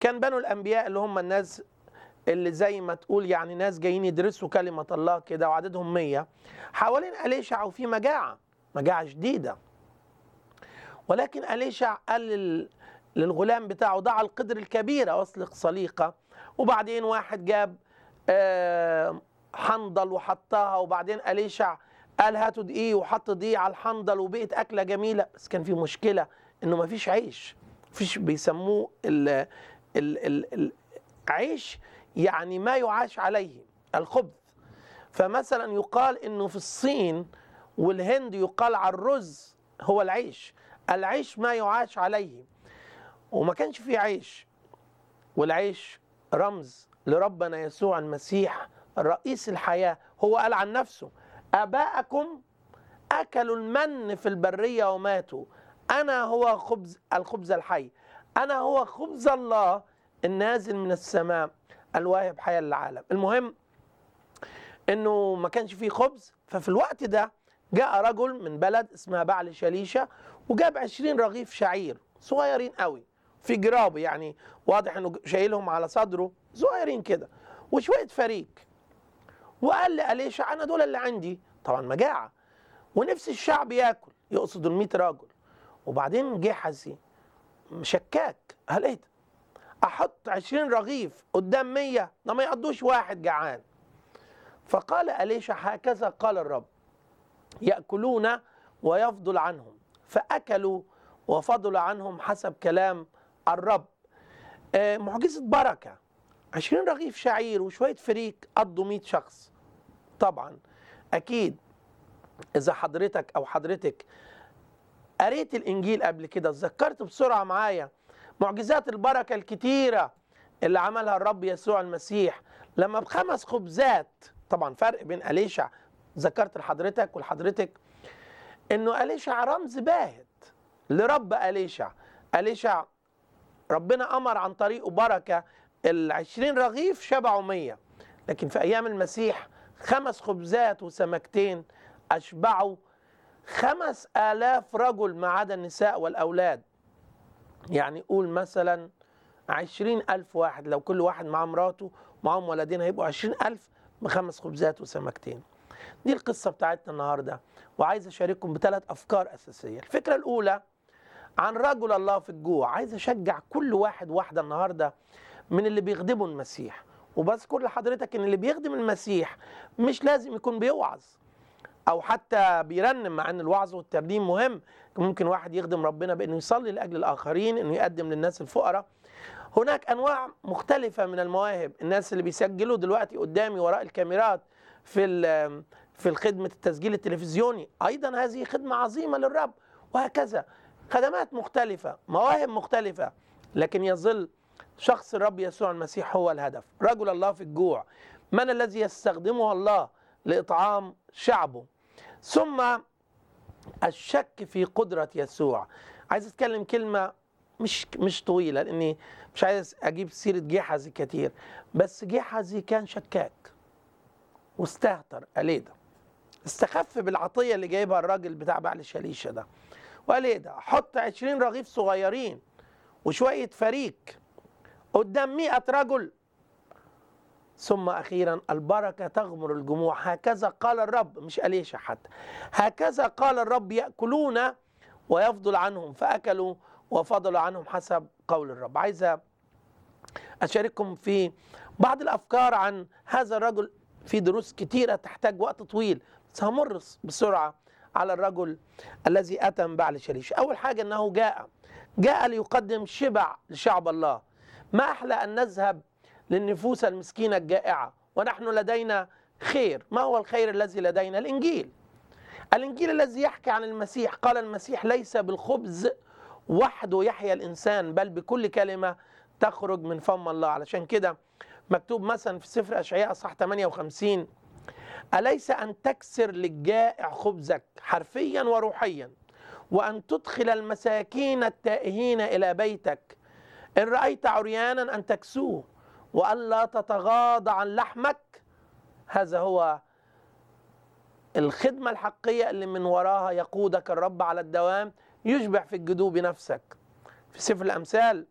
كان بنو الانبياء اللي هم الناس اللي زي ما تقول يعني ناس جايين يدرسوا كلمه الله كده وعددهم 100 حوالين اليشع وفي مجاعه مجاعه شديده ولكن اليشع قال لل- للغلام بتاعه ضع القدر الكبيره واصلق صليقه وبعدين واحد جاب آه، حنظل وحطها وبعدين اليشع قال هاتوا دقيق وحط دقيق على الحنظل وبقت اكله جميله بس كان في مشكله انه ما فيش عيش فيش بيسموه ال ال ال ال عيش يعني ما يعاش عليه الخبز فمثلا يقال انه في الصين والهند يقال على الرز هو العيش العيش ما يعاش عليه وما كانش فيه عيش والعيش رمز لربنا يسوع المسيح رئيس الحياة هو قال عن نفسه آباءكم أكلوا المن في البرية وماتوا أنا هو خبز الخبز الحي أنا هو خبز الله النازل من السماء الواهب حياة للعالم المهم انه ما كانش فيه خبز ففي الوقت ده جاء رجل من بلد اسمها بعل شليشة وجاب عشرين رغيف شعير صغيرين قوي في جراب يعني واضح انه شايلهم على صدره صغيرين كده وشوية فريك وقال لأليشع انا دول اللي عندي طبعا مجاعة ونفس الشعب ياكل يقصد ال 100 راجل وبعدين جه حزين شكاك قال ايه ده؟ احط 20 رغيف قدام 100 ده ما يقضوش واحد جعان فقال أليشع هكذا قال الرب يأكلون ويفضل عنهم فأكلوا وفضل عنهم حسب كلام الرب آه، معجزة بركة عشرين رغيف شعير وشوية فريك قضوا 100 شخص طبعا أكيد إذا حضرتك أو حضرتك قريت الإنجيل قبل كده اتذكرت بسرعة معايا معجزات البركة الكتيرة اللي عملها الرب يسوع المسيح لما بخمس خبزات طبعا فرق بين أليشع ذكرت لحضرتك ولحضرتك انه أليشع رمز باهت لرب أليشع أليشع ربنا أمر عن طريقه بركة العشرين رغيف شبعوا مية لكن في أيام المسيح خمس خبزات وسمكتين أشبعوا خمس آلاف رجل ما عدا النساء والأولاد يعني قول مثلا عشرين ألف واحد لو كل واحد معاه مراته معاهم ولدين هيبقوا عشرين ألف بخمس خبزات وسمكتين دي القصة بتاعتنا النهاردة وعايز أشارككم بثلاث أفكار أساسية الفكرة الأولى عن رجل الله في الجوع عايز أشجع كل واحد واحدة النهاردة من اللي بيخدموا المسيح وبذكر لحضرتك ان اللي بيخدم المسيح مش لازم يكون بيوعظ او حتى بيرنم مع ان الوعظ والترنيم مهم ممكن واحد يخدم ربنا بانه يصلي لاجل الاخرين انه يقدم للناس الفقراء هناك انواع مختلفه من المواهب الناس اللي بيسجلوا دلوقتي قدامي وراء الكاميرات في ال- في خدمه التسجيل التلفزيوني ايضا هذه خدمه عظيمه للرب وهكذا خدمات مختلفه مواهب مختلفه لكن يظل شخص الرب يسوع المسيح هو الهدف رجل الله في الجوع من الذي يستخدمه الله لاطعام شعبه ثم الشك في قدره يسوع عايز اتكلم كلمه مش مش طويله لاني مش عايز اجيب سيره جحزي كتير بس جحزي كان شكاك واستهتر قال ايه ده استخف بالعطيه اللي جايبها الراجل بتاع بعل شليشه ده وقال ايه ده حط 20 رغيف صغيرين وشويه فريك قدام 100 رجل ثم اخيرا البركه تغمر الجموع هكذا قال الرب مش اليشا حتى هكذا قال الرب ياكلون ويفضل عنهم فاكلوا وفضل عنهم حسب قول الرب عايز اشارككم في بعض الافكار عن هذا الرجل في دروس كتيره تحتاج وقت طويل بس همر بسرعه على الرجل الذي اتى من بعل شليش اول حاجه انه جاء جاء ليقدم شبع لشعب الله ما احلى ان نذهب للنفوس المسكينه الجائعه ونحن لدينا خير ما هو الخير الذي لدينا الانجيل الانجيل الذي يحكي عن المسيح قال المسيح ليس بالخبز وحده يحيا الانسان بل بكل كلمه تخرج من فم الله علشان كده مكتوب مثلا في سفر اشعياء صح 58 اليس ان تكسر للجائع خبزك حرفيا وروحيا وان تدخل المساكين التائهين الى بيتك ان رايت عريانا ان تكسوه والا تتغاضى عن لحمك هذا هو الخدمة الحقية اللي من وراها يقودك الرب على الدوام يشبع في الجدوب نفسك في سفر الأمثال